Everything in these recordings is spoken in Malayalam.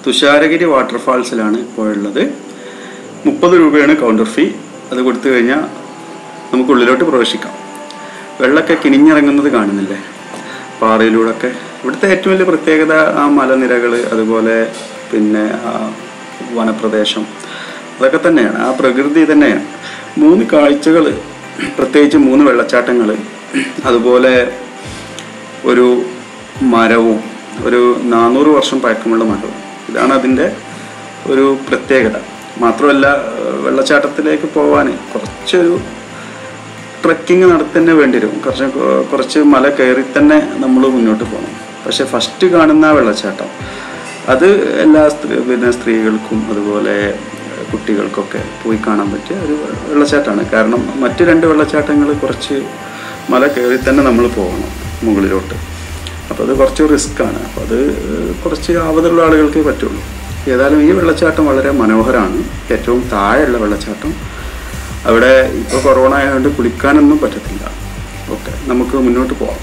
തുഷാരഗിരി വാട്ടർഫാൾസിലാണ് ഇപ്പോൾ ഉള്ളത് മുപ്പത് രൂപയാണ് കൗണ്ടർ ഫീ അത് കൊടുത്തു കഴിഞ്ഞാൽ നമുക്ക് ഉള്ളിലോട്ട് പ്രവേശിക്കാം വെള്ളമൊക്കെ കിനിഞ്ഞിറങ്ങുന്നത് കാണുന്നില്ലേ പാറയിലൂടെയൊക്കെ ഇവിടുത്തെ ഏറ്റവും വലിയ പ്രത്യേകത ആ മലനിരകൾ അതുപോലെ പിന്നെ ആ വനപ്രദേശം അതൊക്കെ തന്നെയാണ് ആ പ്രകൃതി തന്നെയാണ് മൂന്ന് കാഴ്ചകൾ പ്രത്യേകിച്ച് മൂന്ന് വെള്ളച്ചാട്ടങ്ങൾ അതുപോലെ ഒരു മരവും ഒരു നാനൂറ് വർഷം പഴക്കമുള്ള മരവും ഇതാണ് അതിൻ്റെ ഒരു പ്രത്യേകത മാത്രമല്ല ഏഹ് വെള്ളച്ചാട്ടത്തിലേക്ക് പോകാൻ കുറച്ചൊരു ട്രക്കിംഗ് നടത്തി തന്നെ വേണ്ടി വരും കുറച്ച് കൊ- കുറച്ച് മല കയറി തന്നെ നമ്മൾ മുന്നോട്ട് പോകണം പക്ഷെ ഫസ്റ്റ് കാണുന്ന ആ വെള്ളച്ചാട്ടം അത് എല്ലാ സ്ത്രീ പിന്നെ സ്ത്രീകൾക്കും അതുപോലെ കുട്ടികൾക്കൊക്കെ പോയി കാണാൻ പറ്റിയ ഒരു വെള്ളച്ചാട്ടമാണ് കാരണം മറ്റു രണ്ട് വെള്ളച്ചാട്ടങ്ങൾ കുറച്ച് മല കയറി തന്നെ നമ്മൾ പോകണം മുകളിലോട്ട് അപ്പോൾ അത് കുറച്ച് റിസ്ക്കാണ് അപ്പോൾ അത് കുറച്ച് ആവതുള്ള ആളുകൾക്കേ പറ്റുള്ളൂ ഏതായാലും ഈ വെള്ളച്ചാട്ടം വളരെ മനോഹരമാണ് ഏറ്റവും താഴെയുള്ള വെള്ളച്ചാട്ടം അവിടെ ഇപ്പോൾ കൊറോണ ആയതുകൊണ്ട് കുളിക്കാനൊന്നും പറ്റത്തില്ല ഓക്കെ നമുക്ക് മുന്നോട്ട് പോവാം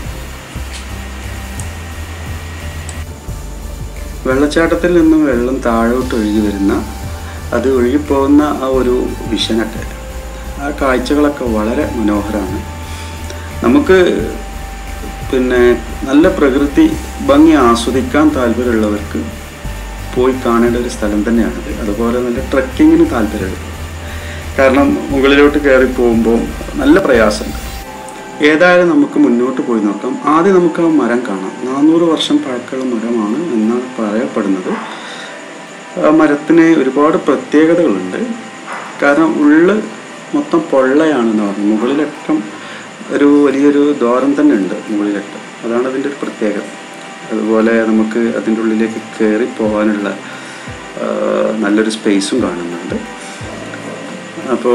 വെള്ളച്ചാട്ടത്തിൽ നിന്നും വെള്ളം താഴോട്ട് ഒഴുകി വരുന്ന അത് ഒഴുകിപ്പോകുന്ന ആ ഒരു വിഷനൊക്കെ ആ കാഴ്ചകളൊക്കെ വളരെ മനോഹരമാണ് നമുക്ക് പിന്നെ നല്ല പ്രകൃതി ഭംഗി ആസ്വദിക്കാൻ താല്പര്യമുള്ളവർക്ക് പോയി കാണേണ്ട ഒരു സ്ഥലം തന്നെയാണത് അതുപോലെ നല്ല ട്രക്കിങ്ങിന് താല്പര്യമുള്ളത് കാരണം മുകളിലോട്ട് കയറി പോകുമ്പോൾ നല്ല പ്രയാസമുണ്ട് ഏതായാലും നമുക്ക് മുന്നോട്ട് പോയി നോക്കാം ആദ്യം നമുക്ക് ആ മരം കാണാം നാനൂറ് വർഷം പഴക്കമുള്ള മരമാണ് എന്നാണ് പറയപ്പെടുന്നത് ആ മരത്തിന് ഒരുപാട് പ്രത്യേകതകളുണ്ട് കാരണം ഉള്ള് മൊത്തം പൊള്ളയാണെന്ന് പറഞ്ഞു മുകളിലറ്റം ഒരു വലിയൊരു ദ്വാരം തന്നെ ഉണ്ട് മുകളിലറ്റം അതാണ് അതിൻ്റെ ഒരു പ്രത്യേകത അതുപോലെ നമുക്ക് അതിൻ്റെ ഉള്ളിലേക്ക് കയറി പോകാനുള്ള ആ, നല്ലൊരു സ്പേസും കാണുന്നുണ്ട് അപ്പോൾ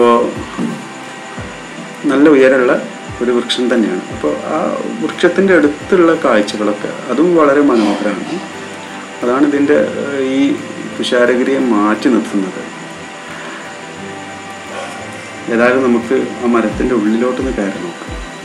നല്ല ഉയരമുള്ള ഒരു വൃക്ഷം തന്നെയാണ് അപ്പോൾ ആ വൃക്ഷത്തിൻ്റെ അടുത്തുള്ള കാഴ്ചകളൊക്കെ അതും വളരെ മനോഹരമാണ് അതാണ് ഇതിൻ്റെ ഏഹ്, ഈ തുഷാരഗിരിയെ മാറ്റി നിർത്തുന്നത് ഏതായാലും നമുക്ക് ആ മരത്തിൻ്റെ ഉള്ളിലോട്ടൊന്ന് കയറി നോക്കാം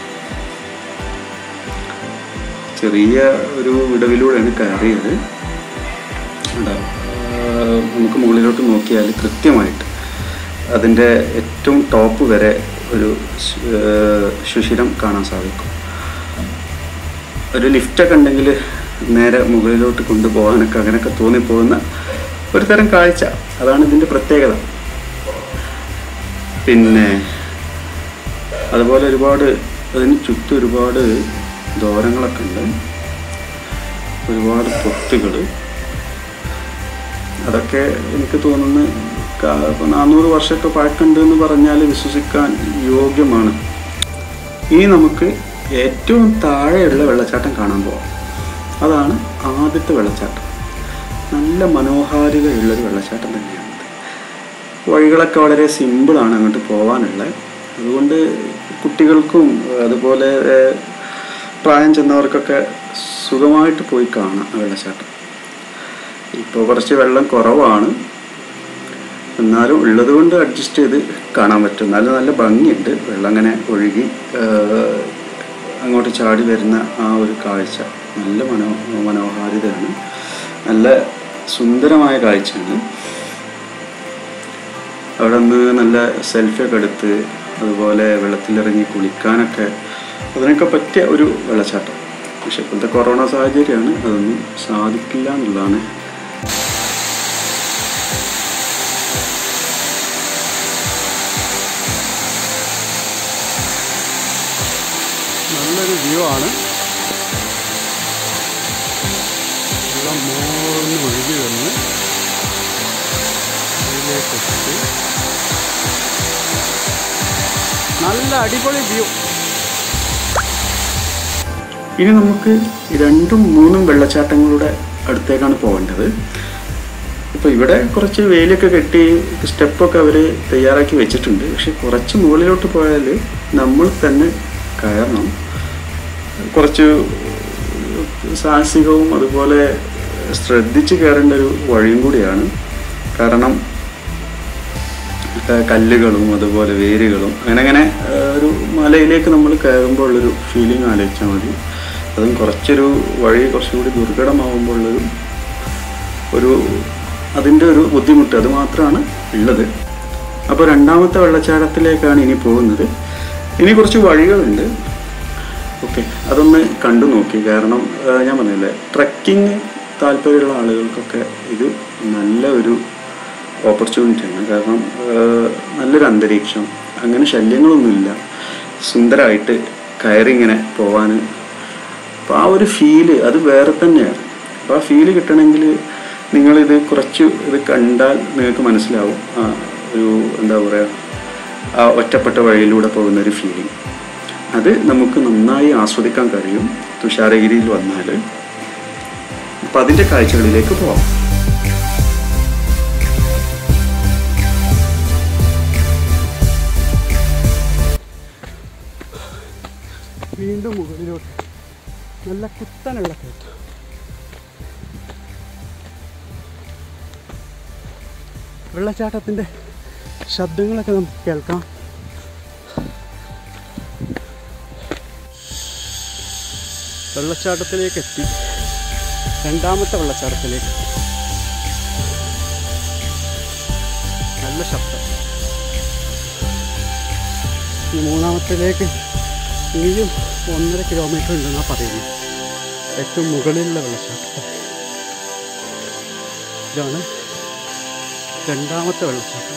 ചെറിയ ഒരു വിടവിലൂടെയാണ് കയറിയത് ഉണ്ടോ? ആഹ് നമുക്ക് മുകളിലോട്ട് നോക്കിയാൽ കൃത്യമായിട്ട് അതിൻ്റെ ഏറ്റവും ടോപ്പ് വരെ ഒരു ശു- ആഹ് സുഷിരം കാണാൻ സാധിക്കും ഒരു ലിഫ്റ്റൊക്കെ ഉണ്ടെങ്കിൽ നേരെ മുകളിലോട്ട് കൊണ്ടുപോകാനൊക്കെ അങ്ങനെയൊക്കെ തോന്നിപ്പോകുന്ന ഒരു തരം കാഴ്ച അതാണ് ഇതിൻ്റെ പ്രത്യേകത പിന്നെ അതുപോലെ ഒരുപാട് അതിന് ചുറ്റും ഒരുപാട് ദ്വാരങ്ങളൊക്കെ ഉണ്ട് ഒരുപാട് പൊത്തുകൾ അതൊക്കെ എനിക്ക് തോന്നുന്നു ക- ഇപ്പൊ നാനൂറ് വർഷമൊക്കെ പഴക്കമുണ്ട് എന്ന് പറഞ്ഞാൽ വിശ്വസിക്കാൻ യോഗ്യമാണ് ഇനി നമുക്ക് ഏറ്റവും താഴെയുള്ള വെള്ളച്ചാട്ടം കാണാൻ പോവാം അതാണ് ആദ്യത്തെ വെള്ളച്ചാട്ടം നല്ല മനോഹാരിതയുള്ളൊരു വെള്ളച്ചാട്ടം തന്നെയാണ് വഴികളൊക്കെ വളരെ സിമ്പിളാണ് അങ്ങോട്ട് പോകാനുള്ളത് അതുകൊണ്ട് കുട്ടികൾക്കും അതുപോലെ ഏഹ്, പ്രായം ചെന്നവർക്കൊക്കെ സുഖമായിട്ട് പോയി കാണാം ആ വെള്ളച്ചാട്ടം ഇപ്പോൾ കുറച്ച് വെള്ളം കുറവാണ് എന്നാലും ഉള്ളത് കൊണ്ട് അഡ്ജസ്റ്റ് ചെയ്ത് കാണാൻ പറ്റും എന്നാലും നല്ല ഭംഗിയുണ്ട് വെള്ളം അങ്ങനെ ഒഴുകി ഏഹ്, അങ്ങോട്ട് ചാടി വരുന്ന ആ ഒരു കാഴ്ച നല്ല മനോ മനോഹാരിതയാണ് നല്ല സുന്ദരമായ കാഴ്ചയാണ് അവിടെ നിന്ന് നല്ല സെൽഫിയൊക്കെ എടുത്ത് അതുപോലെ വെള്ളത്തിലിറങ്ങി കുളിക്കാനൊക്കെ അതിനൊക്കെ പറ്റിയ ഒരു വെള്ളച്ചാട്ടം പക്ഷെ ഇപ്പോഴത്തെ കൊറോണ സാഹചര്യമാണ് അതൊന്നും സാധിക്കില്ല എന്നുള്ളതാണ് നല്ലൊരു വ്യൂ ആണ് വെള്ളം മോർന്ന് ഒഴുകി വന്ന് ഇതിലേക്കെത്തി നല്ല അടിപൊളി വ്യൂ ഇനി നമുക്ക് രണ്ടും മൂന്നും വെള്ളച്ചാട്ടങ്ങളുടെ അടുത്തേക്കാണ് പോകേണ്ടത് ഇപ്പോൾ ഇവിടെ കുറച്ച് വേലിയൊക്കെ കെട്ടി സ്റ്റെപ്പൊക്കെ അവർ തയ്യാറാക്കി വെച്ചിട്ടുണ്ട് പക്ഷെ കുറച്ച് മുകളിലോട്ട് പോയാൽ നമ്മൾ തന്നെ കയറണം കുറച്ച് സാഹസികവും അതുപോലെ ശ്രദ്ധിച്ച് കയറേണ്ട ഒരു വഴിയും കൂടിയാണ് കാരണം ക- കല്ലുകളും അതുപോലെ വേരുകളും അങ്ങനെ അങ്ങനെ ആ, ഒരു മലയിലേക്ക് നമ്മൾ കയറുമ്പോൾ ഉള്ളൊരു ഫീലിംഗ് ആലോചിച്ചാൽ മതി അതും കുറച്ചൊരു വഴി കുറച്ചും കൂടി ദുർഘടമാകുമ്പോൾ ഉള്ളൊരു ഒരു അതിൻ്റെ ഒരു ബുദ്ധിമുട്ട് അത് മാത്രമാണ് ഉള്ളത് അപ്പോൾ രണ്ടാമത്തെ വെള്ളച്ചാട്ടത്തിലേക്കാണ് ഇനി പോകുന്നത് ഇനി കുറച്ച് വഴികളുണ്ട് ഓക്കെ അതൊന്ന് കണ്ടു നോക്കി കാരണം ആ, ഞാൻ പറഞ്ഞില്ലേ ട്രക്കിങ് താല്പര്യമുള്ള ആളുകൾക്കൊക്കെ ഇത് നല്ല ഒരു ഓപ്പർച്യൂണിറ്റിയാണ് കാരണം ആ, നല്ലൊരു അന്തരീക്ഷം അങ്ങനെ ശല്യങ്ങളൊന്നുമില്ല സുന്ദരമായിട്ട് കയറി ഇങ്ങനെ പോവാൻ അപ്പോൾ ആ ഒരു ഫീല് അത് വേറെ തന്നെയാണ് അപ്പോൾ ആ ഫീല് കിട്ടണമെങ്കിൽ നിങ്ങളിത് കുറച്ച് ഇത് കണ്ടാൽ നിങ്ങൾക്ക് മനസ്സിലാവും ആ ഒരു എന്താ പറയുക ആ ഒറ്റപ്പെട്ട വഴിയിലൂടെ പോകുന്ന ഒരു ഫീലിംഗ് അത് നമുക്ക് നന്നായി ആസ്വദിക്കാൻ കഴിയും തുഷാരഗിരിയിൽ വന്നാൽ അപ്പം അതിൻ്റെ കാഴ്ചകളിലേക്ക് പോവാം വീണ്ടും മുകളിലോട്ട് നല്ല കുത്തനുള്ള കയറ്റം വെള്ളച്ചാട്ടത്തിൻ്റെ ശബ്ദങ്ങളൊക്കെ നമുക്ക് കേൾക്കാം വെള്ളച്ചാട്ടത്തിലേക്ക് എത്തി രണ്ടാമത്തെ വെള്ളച്ചാട്ടത്തിലേക്ക് നല്ല ശബ്ദം ഈ മൂന്നാമത്തിലേക്ക് ഇനിയും ഒന്നര കിലോമീറ്റർ ഉണ്ടെന്നാണ് പറയുന്നത് ഏറ്റവും മുകളിലുള്ള വെള്ളച്ചാട്ടം ഇതാണ് രണ്ടാമത്തെ വെള്ളച്ചാട്ടം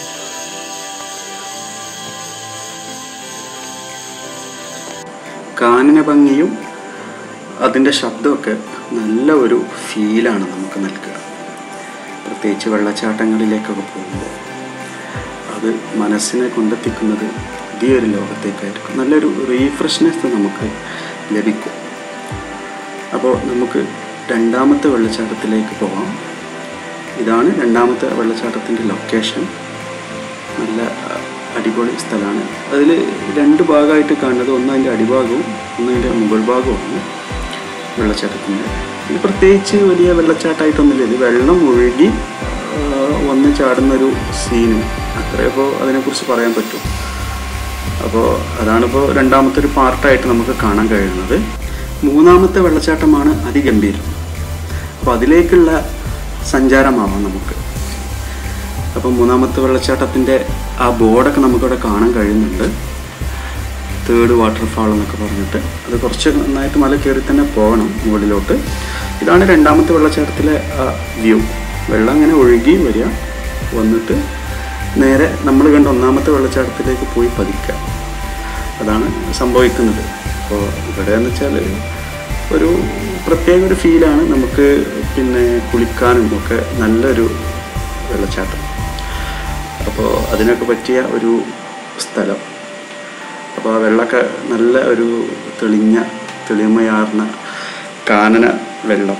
കാനന ഭംഗിയും അതിൻ്റെ ശബ്ദമൊക്കെ നല്ല ഒരു ഫീലാണ് നമുക്ക് നൽകുക പ്രത്യേകിച്ച് വെള്ളച്ചാട്ടങ്ങളിലേക്കൊക്കെ പോകുമ്പോൾ അത് മനസ്സിനെ കൊണ്ടെത്തിക്കുന്നത് പുതിയൊരു ലോകത്തേക്കായിരിക്കും നല്ലൊരു റീഫ്രഷ്നെസ് നമുക്ക് ലഭിക്കും അപ്പോൾ നമുക്ക് രണ്ടാമത്തെ വെള്ളച്ചാട്ടത്തിലേക്ക് പോകാം ഇതാണ് രണ്ടാമത്തെ വെള്ളച്ചാട്ടത്തിൻ്റെ ലൊക്കേഷൻ നല്ല അഹ്, അടിപൊളി സ്ഥലമാണ് അതിൽ രണ്ട് ഭാഗമായിട്ട് കാണുന്നത് ഒന്ന് അതിൻ്റെ അടിഭാഗവും ഒന്ന് അതിൻ്റെ മുകൾ ഭാഗവുമാണ് വെള്ളച്ചാട്ടത്തിൻ്റെ ഇത് പ്രത്യേകിച്ച് വലിയ വെള്ളച്ചാട്ടമായിട്ടൊന്നുമില്ല ഇത് വെള്ളം ഒഴുകി ആഹ്, വന്ന് ചാടുന്നൊരു സീന് അത്രേ ഇപ്പോൾ അതിനെക്കുറിച്ച് പറയാൻ പറ്റും അപ്പോൾ അതാണിപ്പോൾ രണ്ടാമത്തെ ഒരു പാർട്ടായിട്ട് നമുക്ക് കാണാൻ കഴിയുന്നത് മൂന്നാമത്തെ വെള്ളച്ചാട്ടമാണ് അതിഗംഭീരം അപ്പോൾ അതിലേക്കുള്ള സഞ്ചാരമാവാം നമുക്ക് അപ്പോൾ മൂന്നാമത്തെ വെള്ളച്ചാട്ടത്തിൻ്റെ ആ ബോർഡൊക്കെ നമുക്കിവിടെ കാണാൻ കഴിയുന്നുണ്ട് തേർഡ് വാട്ടർഫാൾ എന്നൊക്കെ പറഞ്ഞിട്ട് അത് കുറച്ച് നന്നായിട്ട് മല കയറി തന്നെ പോകണം മുകളിലോട്ട് ഇതാണ് രണ്ടാമത്തെ വെള്ളച്ചാട്ടത്തിലെ ആ വ്യൂ വെള്ളം ഇങ്ങനെ ഒഴുകി വരിക വന്നിട്ട് നേരെ നമ്മൾ കണ്ട ഒന്നാമത്തെ വെള്ളച്ചാട്ടത്തിലേക്ക് പോയി പതിക്കുക അതാണ് സംഭവിക്കുന്നത് അപ്പോൾ ഇവിടെ എന്ന് വെച്ചാൽ ഒരു പ്രത്യേക ഒരു ഫീലാണ് നമുക്ക് പിന്നെ കുളിക്കാനും ഒക്കെ നല്ലൊരു വെള്ളച്ചാട്ടം അപ്പോൾ അതിനൊക്കെ പറ്റിയ ഒരു സ്ഥലം അപ്പോൾ ആ വെള്ളമൊക്കെ നല്ല ഒരു തെളിഞ്ഞ തെളിമയാർന്ന കാനന വെള്ളം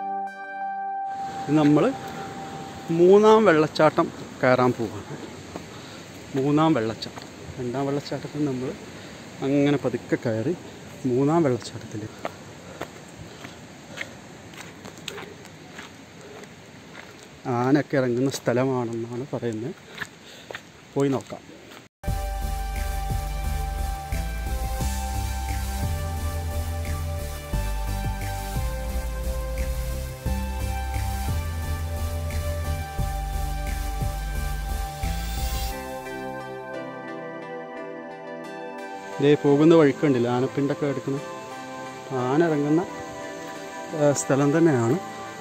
നമ്മൾ മൂന്നാം വെള്ളച്ചാട്ടം കയറാൻ പോവാണ് മൂന്നാം വെള്ളച്ചാട്ടം രണ്ടാം വെള്ളച്ചാട്ടത്തിൽ നമ്മൾ അങ്ങനെ പതുക്കെ കയറി മൂന്നാം വെള്ളച്ചാട്ടത്തിൽ ആനൊക്കെ ഇറങ്ങുന്ന സ്ഥലമാണെന്നാണ് പറയുന്നത് പോയി നോക്കാം ഇതേ പോകുന്ന വഴിക്കുണ്ടല്ലോ ആനപ്പിണ്ടൊക്കെ എടുക്കുന്ന ആന ഇറങ്ങുന്ന ആ, സ്ഥലം തന്നെയാണ്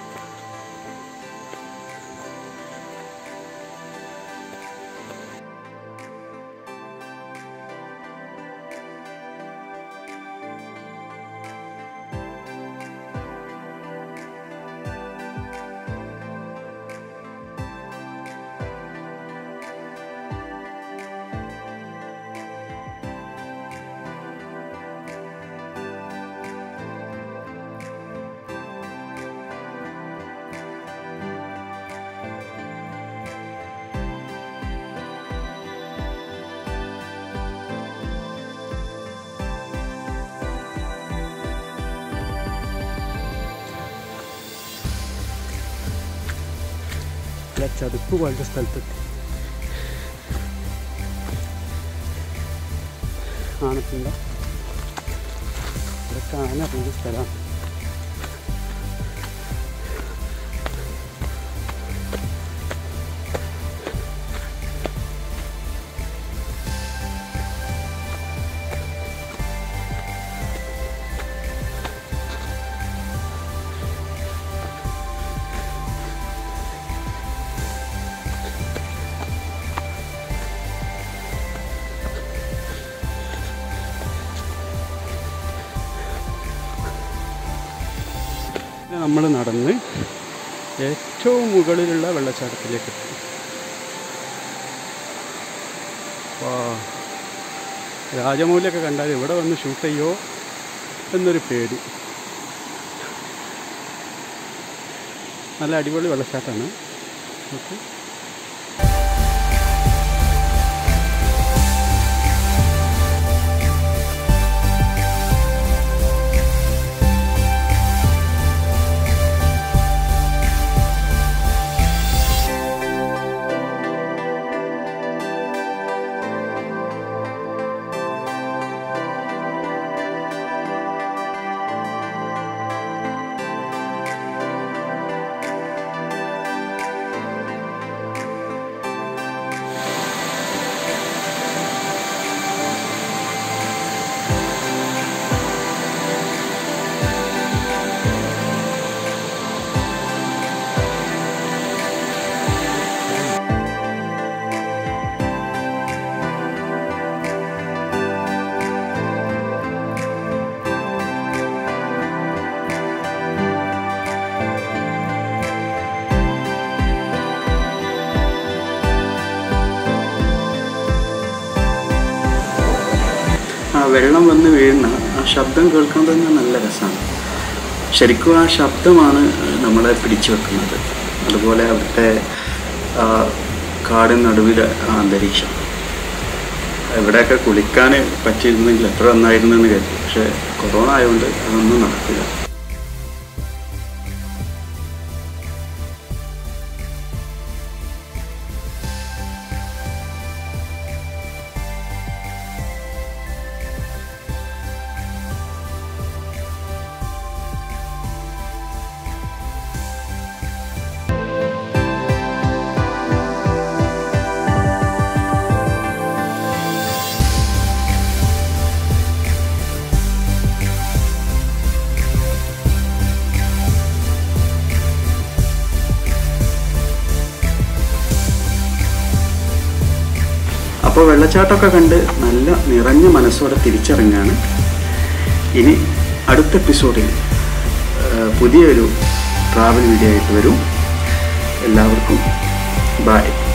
ഇല്ല ചതുപ്പ് പോലത്തെ സ്ഥലത്തെത്തി ആനപ്പിണ്ട ഇതൊക്കെ ആന ഇറങ്ങുന്ന സ്ഥലമാണ് നമ്മൾ നടന്ന് ഏറ്റവും മുകളിലുള്ള വെള്ളച്ചാട്ടത്തിലേക്ക് എത്തി വാ രാജമൗലിയൊക്കെ കണ്ടാൽ ഇവിടെ വന്ന് ഷൂട്ട് ചെയ്യോ എന്നൊരു പേടി നല്ല അടിപൊളി വെള്ളച്ചാട്ടമാണ് ഓക്കെ ആ വെള്ളം വന്ന് വീഴുന്ന ആ ശബ്ദം കേൾക്കാൻ തന്നെ നല്ല രസമാണ് ശരിക്കും ആ ശബ്ദമാണ് നമ്മളെ പിടിച്ചു വെക്കുന്നത് അതുപോലെ അവിടുത്തെ ആ കാടിന് നടുവിലെ ആ അന്തരീക്ഷം എവിടെയൊക്കെ കുളിക്കാൻ പറ്റിയിരുന്നെങ്കിൽ എത്ര നന്നായിരുന്നു എന്ന് കരുതി പക്ഷേ കൊറോണ ആയതുകൊണ്ട് അതൊന്നും നടക്കില്ല അപ്പോൾ വെള്ളച്ചാട്ടമൊക്കെ കണ്ട് നല്ല നിറഞ്ഞ മനസ്സോടെ തിരിച്ചിറങ്ങാണ് ഇനി അടുത്ത എപ്പിസോഡിൽ ആ, പുതിയൊരു ട്രാവൽ വീഡിയോ ആയിട്ട് വരും എല്ലാവർക്കും ബായ്